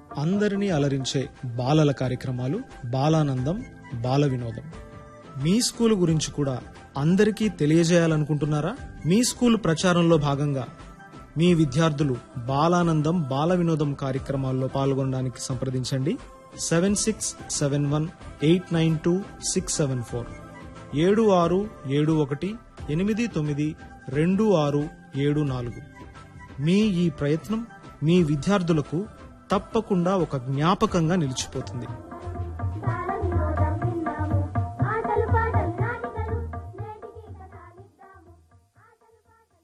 అందరినీ అలరించే బాలల కార్యక్రమాలు బాలానందం బాల వినోదం మీ స్కూల్ గురించి కూడా అందరికీ తెలియజేయాలనుకుంటున్నారా మీ స్కూల్ ప్రచారంలో భాగంగా మీ విద్యార్థులు బాలానందం బాల వినోదం కార్యక్రమాల్లో పాల్గొనడానికి సంప్రదించండి seven six seven one eight nine two six seven four ఏడు ఆరు ఏడు ఒకటి ఎనిమిది తొమ్మిది రెండు ఆరు ఏడు నాలుగు మీ ఈ ప్రయత్నం మీ విద్యార్థులకు తప్పకుండా ఒక జ్ఞాపకంగా నిలిచిపోతుంది బాలవినోదం విందాము ఆటలు పాటలు నాటికలు నేటికి కథ నిద్దాము ఆటలు పాటలు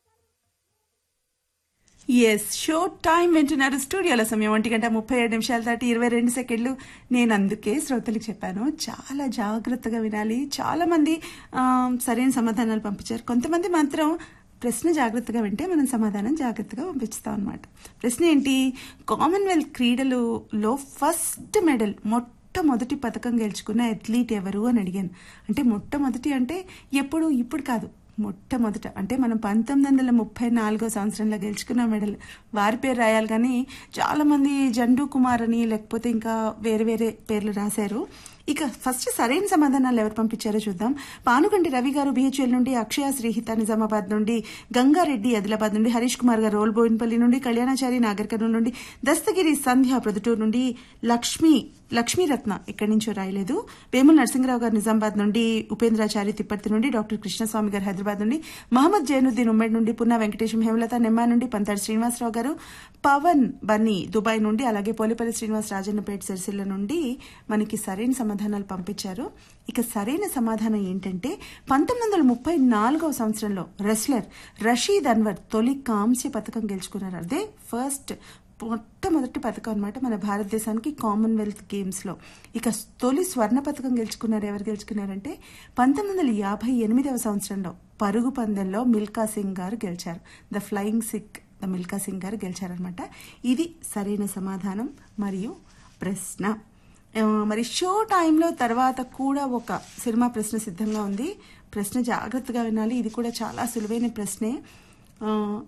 నాటికలు ఎస్ షో టైం వింటున్నారు స్టూడియోలో సమయం ఒంటి గంట ముప్పై ఏడు నిమిషాల దాటి ఇరవై రెండు సెకండ్లు నేను అందుకే శ్రోతలకు చెప్పాను చాలా జాగ్రత్తగా వినాలి చాలా మంది ఆ, సరైన సమాధానాలు పంపించారు కొంతమంది మాత్రం ప్రశ్న జాగ్రత్తగా వింటే మనం సమాధానం జాగ్రత్తగా పంపిస్తాం అనమాట ప్రశ్న ఏంటి కామన్వెల్త్ క్రీడలలో ఫస్ట్ మెడల్ మొట్టమొదటి పథకం గెలుచుకున్న అథ్లీట్ ఎవరు అని అడిగాను అంటే మొట్టమొదటి అంటే ఎప్పుడు ఇప్పుడు కాదు మొట్టమొదట అంటే మనం పంతొమ్మిది వందల ముప్పై నాలుగో సంవత్సరంలో గెలుచుకున్న మెడల్ వారి పేరు రాయాలి కానీ చాలా మంది జండు కుమార్ అని లేకపోతే ఇంకా వేరే వేరే పేర్లు రాశారు ఇక ఫస్ట్ సరైన సమాధానాలు ఎవరు పంపించారో చూద్దాం పానుగంటి రవి గారు బిహెచ్ఎల్ నుండి అక్షయ శ్రీహిత నిజామాబాద్ నుండి గంగారెడ్డి ఆదిలాబాద్ నుండి హరీష్ కుమార్ గారు రోల్ బోయిన్పల్లి నుండి కళ్యాణాచారి నాగర్ కర్నూలు నుండి దస్తగిరి సంధ్య ప్రొద్దుటూరు నుండి లక్ష్మి లక్ష్మీరత్న ఎక్కడి నుంచో రాయలేదు వేముల నరసింహరావు గారు నిజామాబాద్ నుండి ఉపేంద్రాచారి తిప్పర్తి నుండి డాక్టర్ కృష్ణస్వామి గారు హైదరాబాద్ నుండి మహమ్మద్ జైనుద్దీన్ ఉమ్మడి నుండి పున్నా వెంకటేశం హేమలత నెమ్మా నుండి పంతాడు శ్రీనివాసరావు గారు పవన్ బన్నీ దుబాయ్ నుండి అలాగే పోలిపల్లి శ్రీనివాస్ రాజన్నపేట సిరిసిల్ల నుండి మనకి సరైన సమాధానాలు పంపించారు ఇక సరైన సమాధానం ఏంటంటే పంతొమ్మిది వందల ముప్పై నాలుగవ సంవత్సరంలో రెస్లర్ రషీద్ అన్వర్ తొలి కాంస్య పథకం గెలుచుకున్నారు అదే ఫస్ట్ మొట్టమొదటి పథకం అనమాట మన భారతదేశానికి కామన్వెల్త్ గేమ్స్ లో ఇక తొలి స్వర్ణ పథకం గెలుచుకున్నారు ఎవరు గెలుచుకున్నారంటే పంతొమ్మిది వందల యాభై ఎనిమిదవ సంవత్సరంలో పరుగు పందెంలో మిల్కా సింగ్ గారు గెలిచారు the flying Sikh the Milkha Singh గారు గెలిచారనమాట ఇది సరైన సమాధానం మరియు ప్రశ్న ఆ, మరి షో టైంలో తర్వాత కూడా ఒక సినిమా ప్రశ్న సిద్ధంగా ఉంది ప్రశ్న జాగ్రత్తగా వినాలి ఇది కూడా చాలా సులువైన ప్రశ్నే ఆ,